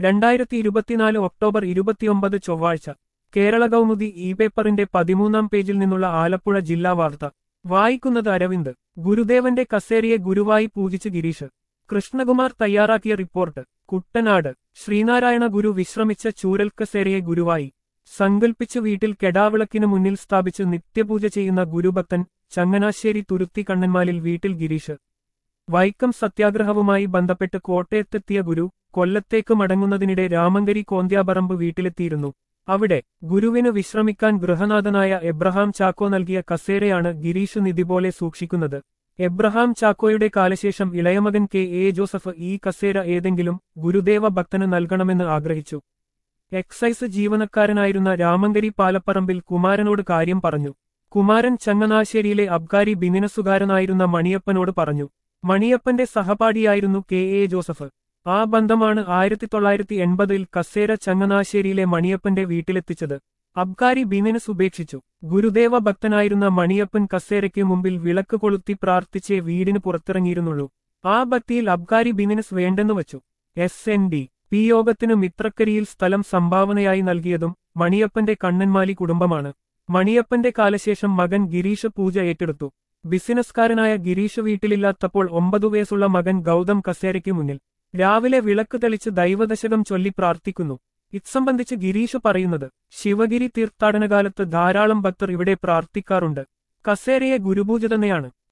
രണ്ടായിരത്തി ഇരുപത്തിനാല് ഒക്ടോബർ ഇരുപത്തിയൊമ്പത് ചൊവ്വാഴ്ച കേരള കൗമുദി ഇ പേപ്പറിന്റെ പതിമൂന്നാം പേജിൽ നിന്നുള്ള ആലപ്പുഴ ജില്ലാ വാർത്ത വായിക്കുന്നത് അരവിന്ദ് ഗുരുദേവന്റെ കസേരയെ ഗുരുവായി പൂജിച്ച് ഗിരീഷ് കൃഷ്ണകുമാർ തയ്യാറാക്കിയ റിപ്പോർട്ട് കുട്ടനാട് ശ്രീനാരായണ ഗുരു വിശ്രമിച്ച ചൂരൽ കസേരയെ ഗുരുവായി സങ്കൽപ്പിച്ച് വീട്ടിൽ കെടാവിളക്കിനു മുന്നിൽ സ്ഥാപിച്ച് നിത്യപൂജ ചെയ്യുന്ന ഗുരുഭക്തൻ ചങ്ങനാശ്ശേരി തുരുത്തി കണ്ണന്മാലിൽ വീട്ടിൽ ഗിരീഷ് വൈക്കം സത്യാഗ്രഹവുമായി ബന്ധപ്പെട്ട് കോട്ടയത്തെത്തിയ ഗുരു കൊല്ലത്തേക്ക് മടങ്ങുന്നതിനിടെ രാമങ്കരി കോന്ത്യാപറമ്പ് വീട്ടിലെത്തിയിരുന്നു അവിടെ ഗുരുവിന് വിശ്രമിക്കാൻ ഗൃഹനാഥനായ എബ്രഹാം ചാക്കോ നൽകിയ കസേരയാണ് ഗിരീഷ് നിധി പോലെ സൂക്ഷിക്കുന്നത് എബ്രഹാം ചാക്കോയുടെ കാലശേഷം ഇളയമകൻ കെ എ ജോസഫ് ഈ കസേര ഏതെങ്കിലും ഗുരുദേവ ഭക്തന് നൽകണമെന്ന് ആഗ്രഹിച്ചു എക്സൈസ് ജീവനക്കാരനായിരുന്ന രാമങ്കരി പാലപ്പറമ്പിൽ കുമാരനോട് കാര്യം പറഞ്ഞു കുമാരൻ ചങ്ങനാശ്ശേരിയിലെ അബ്കാരി ബിനിനസുകാരനായിരുന്ന മണിയപ്പനോട് പറഞ്ഞു മണിയപ്പന്റെ സഹപാഠിയായിരുന്നു കെ എ ജോസഫ് ആ ബന്ധമാണ് ആയിരത്തി തൊള്ളായിരത്തി എൺപതിൽ കസേര ചങ്ങനാശ്ശേരിയിലെ മണിയപ്പന്റെ വീട്ടിലെത്തിച്ചത് അബ്കാരി ബിനിനസ് ഉപേക്ഷിച്ചു ഗുരുദേവ ഭക്തനായിരുന്ന മണിയപ്പൻ കസേരയ്ക്ക് മുമ്പിൽ വിളക്ക് കൊളുത്തി പ്രാർത്ഥിച്ചേ വീടിന് പുറത്തിറങ്ങിയിരുന്നുള്ളൂ ആ ഭക്തിയിൽ അബ്കാരി ബിനിനസ് വേണ്ടെന്നു വച്ചു എസ് എൻ ഡി പി യോഗത്തിനു മിത്രക്കരിയിൽ സ്ഥലം സംഭാവനയായി നൽകിയതും മണിയപ്പന്റെ കണ്ണന്മാലി കുടുംബമാണ് മണിയപ്പന്റെ കാലശേഷം മകൻ ഗിരീഷ് പൂജ ഏറ്റെടുത്തു ബിസിനസ്കാരനായ ഗിരീഷ് വീട്ടിലില്ലാത്തപ്പോൾ ഒമ്പതു വയസ്സുള്ള മകൻ ഗൗതം കസേരയ്ക്ക് മുന്നിൽ രാവിലെ വിളക്ക് തെളിച്ച് ദൈവദശകം ചൊല്ലി പ്രാർത്ഥിക്കുന്നു ഇത്സംബന്ധിച്ച് ഗിരീഷ് പറയുന്നത് ശിവഗിരി തീർത്ഥാടനകാലത്ത് ധാരാളം ഭക്തർ ഇവിടെ പ്രാർത്ഥിക്കാറുണ്ട് കസേരയെ ഗുരുപൂജ തന്നെയാണ്